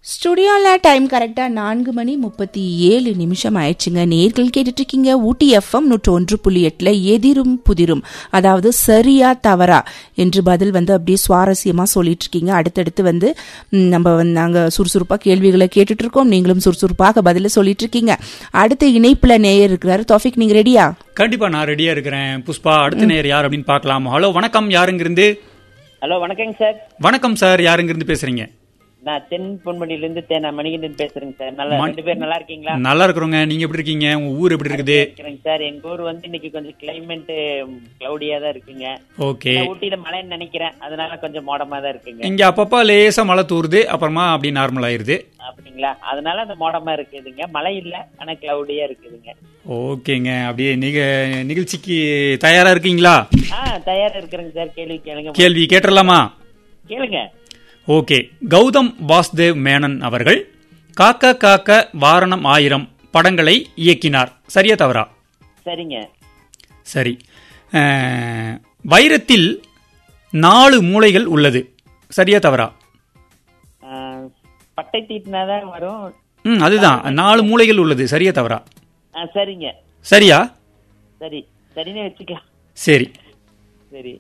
ஸ்டுடியோவில் டைம் கரெக்டாக நான்கு மணி முப்பத்தி ஏழு நிமிஷம் ஆயிடுச்சுங்க நேர்கள் கேட்டுட்டு இருக்கீங்க ஊட்டி எஃப்எம் நூற்று ஒன்று புள்ளி எட்டில் எதிரும் புதிரும் அதாவது சரியா தவறா என்று பதில் வந்து அப்படியே சுவாரஸ்யமாக சொல்லிட்டு இருக்கீங்க அடுத்தடுத்து வந்து ம், நம்ம வந்து நாங்கள் சுறுசுறுப்பாக கேள்விகளை கேட்டுட்டு இருக்கோம் நீங்களும் சுறுசுறுப்பாக பதில சொல்லிட்டு இருக்கீங்க அடுத்த இணைப்பில் நேயர் இருக்கிறாரு தோஃபிக் நீங்கள் ரெடியா கண்டிப்பா நான் ரெடியா இருக்கிறேன் புஷ்பா அடுத்த நேர் யார் அப்படின்னு பார்க்கலாம் ஹலோ வணக்கம் யாருங்கிருந்து ஹலோ வணக்கங்க சார் வணக்கம் சார் யாருங்கிருந்து பேசுறீங்க நான் தென் பொன்மணில இருந்து தேனா மணிகண்டன் பேசுறேங்க சார் நல்லா மணி- ரெண்டு பேர் நல்லா இருக்கீங்களா நல்லா இருக்கிறோங்க நீங்க எப்படி இருக்கீங்க உங்க ஊர் எப்படி இருக்குது இருக்கிறேங்க சார் எங்க ஊர் வந்து இன்னைக்கு கொஞ்சம் கிளைமேட் கிளவுடியா தான் இருக்குங்க ஓகே நான் ஊட்டியில மழைன்னு நினைக்கிறேன் அதனால கொஞ்சம் மோடமா தான் இருக்குங்க இங்க அப்பப்ப லேசா மழை தூருது அப்புறமா அப்படி நார்மல் ஆயிருது அப்படிங்களா அதனால அந்த மோடமா இருக்குதுங்க மழை இல்ல ஆனா கிளவுடியா இருக்குதுங்க ஓகேங்க அப்படியே நீங்க நிகழ்ச்சிக்கு தயாரா இருக்கீங்களா ஆ தயாரா இருக்கிறேங்க சார் கேள்வி கேளுங்க கேள்வி கேட்டுடலாமா கேளுங்க ஓகே கௌதம் வாஸ்தேவ் மேனன் அவர்கள் காக்க காக்க வாரணம் ஆயிரம் படங்களை இயக்கினார் சரியா தவறா சரிங்க சரி அஹ், வைரத்தில் நாலு மூலைகள் உள்ளது சரியா தவறா ஆ, பட்டை தீட்டினாதான் வரும் ம் அதுதான் நாலு மூலைகள் உள்ளது சரியா தவறா ஆ, சரிங்க சரியா சரி சரின்னு வச்சுக்கலாம் சரி சரி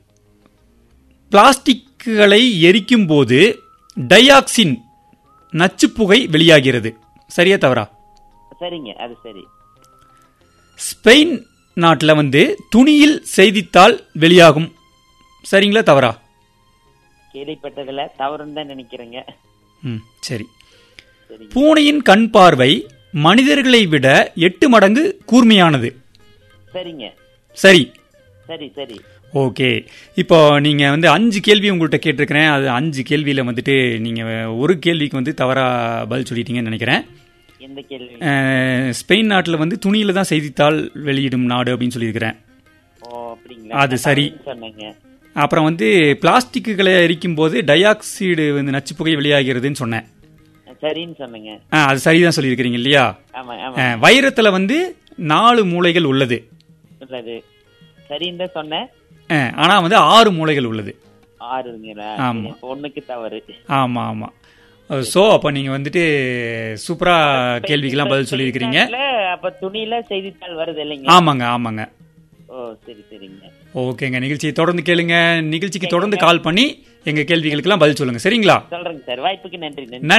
பிளாஸ்டிக்குகளை எரிக்கும் போது டையாக்சின் நச்சுப்புகை வெளியாகிறது சரியா தவறா சரிங்க அது சரி ஸ்பெயின் நாட்டில் வந்து துணியில் செய்தித்தாள் வெளியாகும் சரிங்களா தவறா கேள்விப்பட்டதுல தவறுன்னு தான் நினைக்கிறேங்க ம் சரி சரி பூனையின் கண் பார்வை மனிதர்களை விட எட்டு மடங்கு கூர்மையானது சரிங்க சரி சரி சரி ஓகே இப்போ நீங்க வந்து அஞ்சு கேள்வி உங்கள்கிட்ட கேட்டிருக்கிறேன் அது அஞ்சு கேள்வியில வந்துட்டு நீங்க ஒரு கேள்விக்கு வந்து தவறா பதில் சொல்லிட்டீங்கன்னு நினைக்கிறேன் எந்த கேள்வி அஹ், ஸ்பெயின் நாட்டில் வந்து துணியில தான் செய்தித்தாள் வெளியிடும் நாடு அப்படின்னு சொல்லியிருக்கிறேன் ஓ அப்படிங்களா அது நான் சரி. தவறுன்னு சொன்னேங்க அப்புறம் வந்து பிளாஸ்டிக்குகளை எரிக்கும் போது டயாக்சைடு வந்து நச்சுப்புகை வெளியாகிறதுன்னு சொன்னேன் சரின்னு சொன்னேங்க ஆ, அது சரிதான் சொல்லியிருக்கிறீங்க இல்லையா ஆமா ஆமா அஹ், வைரத்துல வந்து நாலு மூலைகள் உள்ளது உள்ளது சரின்னு தான் சொன்னேன் அஹ், ஆனா வந்து ஆறு மூலைகள் உள்ளது ஆறுங்களா ஆமா. சரி, ஒண்ணுக்கு தவறு ஆமா ஆமா ஸோ அப்போ நீங்க வந்துட்டு சூப்பரா கேள்விக்கெல்லாம் பதில் சொல்லியிருக்கிறீங்க இல்ல, அப்ப துணியில செய்தித்தாள் வருது இல்லைங்க ஆமாங்க ஆமாங்க ஓ சரி சரிங்க ஓகேங்க நிகழ்ச்சியை தொடர்ந்து கேளுங்க நிகழ்ச்சிக்கு தொடர்ந்து கால் பண்ணி எங்க கேள்விகளுக்கெல்லாம் பதில் சொல்லுங்க சரிங்களா சொல்றேங்க சார் வாய்ப்புக்கு நன்றி நன்றி நன்றி